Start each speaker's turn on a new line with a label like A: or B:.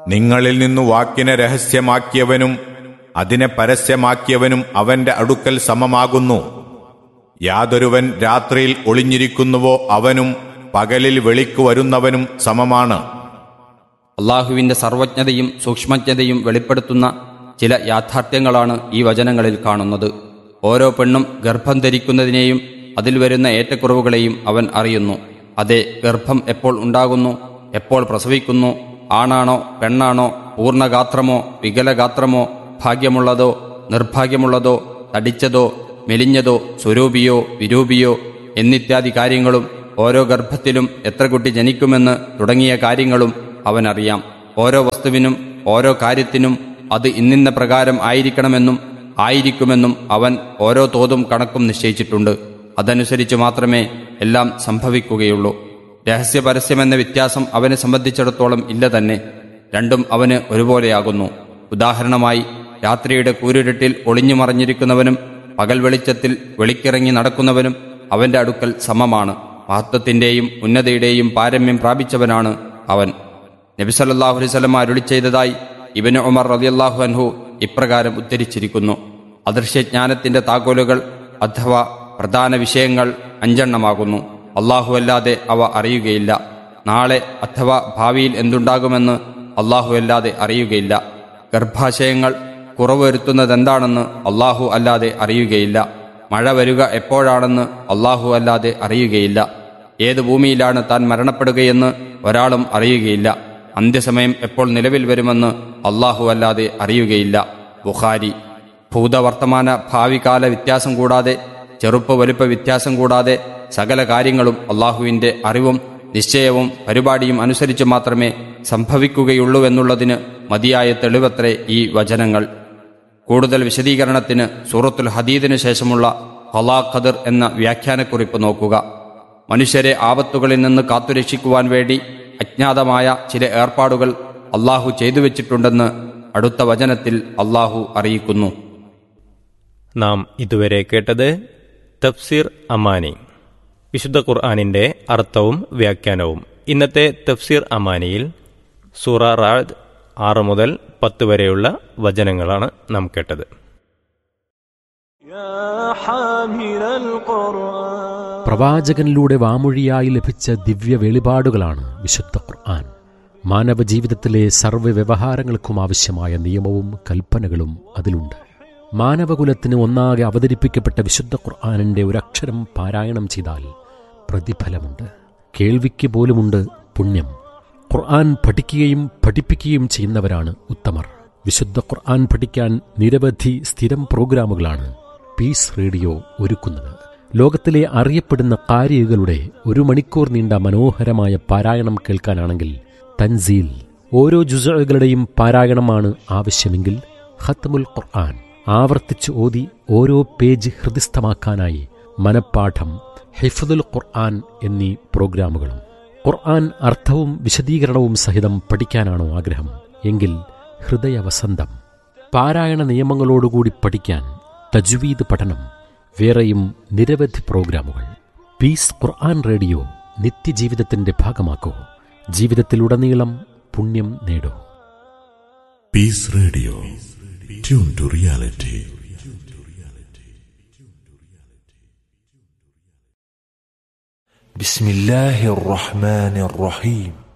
A: നിങ്ങളിൽ നിന്നു വാക്കിനെ രഹസ്യമാക്കിയവനും അതിനെ പരസ്യമാക്കിയവനും അവന്റെ അടുക്കൽ സമമാകുന്നു യാതൊരുവൻ രാത്രിയിൽ ഒളിഞ്ഞിരിക്കുന്നുവോ അവനും പകലിൽ വെളിക്കു വരുന്നവനും സമമാണ്
B: അള്ളാഹുവിന്റെ സർവജ്ഞതയും സൂക്ഷ്മജ്ഞതയും വെളിപ്പെടുത്തുന്ന ചില യാഥാർത്ഥ്യങ്ങളാണ് ഈ വചനങ്ങളിൽ കാണുന്നത് ഓരോ പെണ്ണും ഗർഭം ധരിക്കുന്നതിനെയും അതിൽ വരുന്ന ഏറ്റക്കുറവുകളെയും അവൻ അറിയുന്നു അതെ ഗർഭം എപ്പോൾ ഉണ്ടാകുന്നു എപ്പോൾ പ്രസവിക്കുന്നു ആണാണോ പെണ്ണാണോ പൂർണ്ണഗാത്രമോ വികലഗാത്രമോ ഭാഗ്യമുള്ളതോ നിർഭാഗ്യമുള്ളതോ തടിച്ചതോ മെലിഞ്ഞതോ സ്വരൂപിയോ വിരൂപിയോ എന്നിത്യാദി കാര്യങ്ങളും ഓരോ ഗർഭത്തിലും എത്ര കുട്ടി ജനിക്കുമെന്ന് തുടങ്ങിയ കാര്യങ്ങളും അവനറിയാം ഓരോ വസ്തുവിനും ഓരോ കാര്യത്തിനും അത് ഇന്നിന്ന പ്രകാരം ആയിരിക്കണമെന്നും ആയിരിക്കുമെന്നും അവൻ ഓരോ തോതും കണക്കും നിശ്ചയിച്ചിട്ടുണ്ട് അതനുസരിച്ച് മാത്രമേ എല്ലാം സംഭവിക്കുകയുള്ളൂ രഹസ്യ പരസ്യമെന്ന വ്യത്യാസം അവനെ സംബന്ധിച്ചിടത്തോളം ഇല്ല തന്നെ രണ്ടും അവന് ഒരുപോലെയാകുന്നു ഉദാഹരണമായി രാത്രിയുടെ കൂരിരുട്ടിൽ ഒളിഞ്ഞു മറഞ്ഞിരിക്കുന്നവനും പകൽ വെളിച്ചത്തിൽ വെളിക്കിറങ്ങി നടക്കുന്നവനും അവന്റെ അടുക്കൽ സമമാണ് മഹത്വത്തിന്റെയും ഉന്നതയുടെയും പാരമ്യം പ്രാപിച്ചവനാണ് അവൻ നബിസല്ലാഹു അലൈവല്ലം അരുളി ചെയ്തതായി ഇബന് ഉമർ റതിയല്ലാഹു അൻഹു ഇപ്രകാരം ഉദ്ധരിച്ചിരിക്കുന്നു അദൃശ്യജ്ഞാനത്തിന്റെ താക്കോലുകൾ അഥവാ പ്രധാന വിഷയങ്ങൾ അഞ്ചെണ്ണമാകുന്നു അള്ളാഹു അല്ലാതെ അവ അറിയുകയില്ല നാളെ അഥവാ ഭാവിയിൽ എന്തുണ്ടാകുമെന്ന് അള്ളാഹു അല്ലാതെ അറിയുകയില്ല ഗർഭാശയങ്ങൾ കുറവ് വരുത്തുന്നതെന്താണെന്ന് അള്ളാഹു അല്ലാതെ അറിയുകയില്ല മഴ വരിക എപ്പോഴാണെന്ന് അള്ളാഹു അല്ലാതെ അറിയുകയില്ല ഏത് ഭൂമിയിലാണ് താൻ മരണപ്പെടുകയെന്ന് ഒരാളും അറിയുകയില്ല അന്ത്യസമയം എപ്പോൾ നിലവിൽ വരുമെന്ന് അള്ളാഹു അല്ലാതെ അറിയുകയില്ല ബുഖാരി ഭൂതവർത്തമാന ഭാവികാല വ്യത്യാസം കൂടാതെ ചെറുപ്പ വലുപ്പ വ്യത്യാസം കൂടാതെ സകല കാര്യങ്ങളും അള്ളാഹുവിന്റെ അറിവും നിശ്ചയവും പരിപാടിയും അനുസരിച്ച് മാത്രമേ സംഭവിക്കുകയുള്ളൂവെന്നുള്ളതിന് മതിയായ തെളിവത്രേ ഈ വചനങ്ങൾ കൂടുതൽ വിശദീകരണത്തിന് സൂറത്തുൽ ഹദീദിന് ശേഷമുള്ള ഹലാ ഖദർ എന്ന വ്യാഖ്യാനക്കുറിപ്പ് നോക്കുക മനുഷ്യരെ ആപത്തുകളിൽ നിന്ന് കാത്തുരക്ഷിക്കുവാൻ വേണ്ടി അജ്ഞാതമായ ചില ഏർപ്പാടുകൾ അള്ളാഹു ചെയ്തു വെച്ചിട്ടുണ്ടെന്ന് അടുത്ത വചനത്തിൽ അള്ളാഹു അറിയിക്കുന്നു
C: നാം ഇതുവരെ കേട്ടത് തഫ്സീർ അമാനി വിശുദ്ധ ഖുർആാനിൻ്റെ അർത്ഥവും വ്യാഖ്യാനവും ഇന്നത്തെ തഫ്സീർ അമാനിയിൽ സൂറ റാദ് ആറ് മുതൽ പത്ത് വരെയുള്ള വചനങ്ങളാണ് നാം കേട്ടത്
D: يا حامل القرآن
E: പ്രവാചകനിലൂടെ വാമൊഴിയായി ലഭിച്ച ദിവ്യ വെളിപാടുകളാണ് വിശുദ്ധ ഖുർആൻ മാനവ ജീവിതത്തിലെ സർവ്വ വ്യവഹാരങ്ങൾക്കും ആവശ്യമായ നിയമവും കൽപ്പനകളും അതിലുണ്ട് മാനവകുലത്തിന് ഒന്നാകെ അവതരിപ്പിക്കപ്പെട്ട വിശുദ്ധ ഖുർആാനിന്റെ ഒരക്ഷരം പാരായണം ചെയ്താൽ പ്രതിഫലമുണ്ട് കേൾവിക്ക് പോലുമുണ്ട് പുണ്യം ഖുർആൻ പഠിക്കുകയും പഠിപ്പിക്കുകയും ചെയ്യുന്നവരാണ് ഉത്തമർ വിശുദ്ധ ഖുർആൻ പഠിക്കാൻ നിരവധി സ്ഥിരം പ്രോഗ്രാമുകളാണ് പീസ് റേഡിയോ ഒരുക്കുന്നത് ലോകത്തിലെ അറിയപ്പെടുന്ന കാരികളുടെ ഒരു മണിക്കൂർ നീണ്ട മനോഹരമായ പാരായണം കേൾക്കാനാണെങ്കിൽ തൻസീൽ ഓരോ ജുസകളുടെയും പാരായണമാണ് ആവശ്യമെങ്കിൽ ഖത്മുൽ ഖുർആൻ ആവർത്തിച്ച് ഓതി ഓരോ പേജ് ഹൃദിസ്ഥമാക്കാനായി മനപ്പാഠം ഹിഫ്ദുൽ ഖുർആൻ എന്നീ പ്രോഗ്രാമുകളും ഖുർആൻ അർത്ഥവും വിശദീകരണവും സഹിതം പഠിക്കാനാണോ ആഗ്രഹം എങ്കിൽ ഹൃദയവസന്തം പാരായണ നിയമങ്ങളോടുകൂടി പഠിക്കാൻ തജ്വീദ് പഠനം വേറെയും നിരവധി പ്രോഗ്രാമുകൾ പീസ് ഖുർആൻ റേഡിയോ നിത്യജീവിതത്തിന്റെ ഭാഗമാക്കൂ ജീവിതത്തിലുടനീളം പുണ്യം നേടൂ
F: Peace Radio. Tune to reality.
G: بسم الله الرحمن الرحيم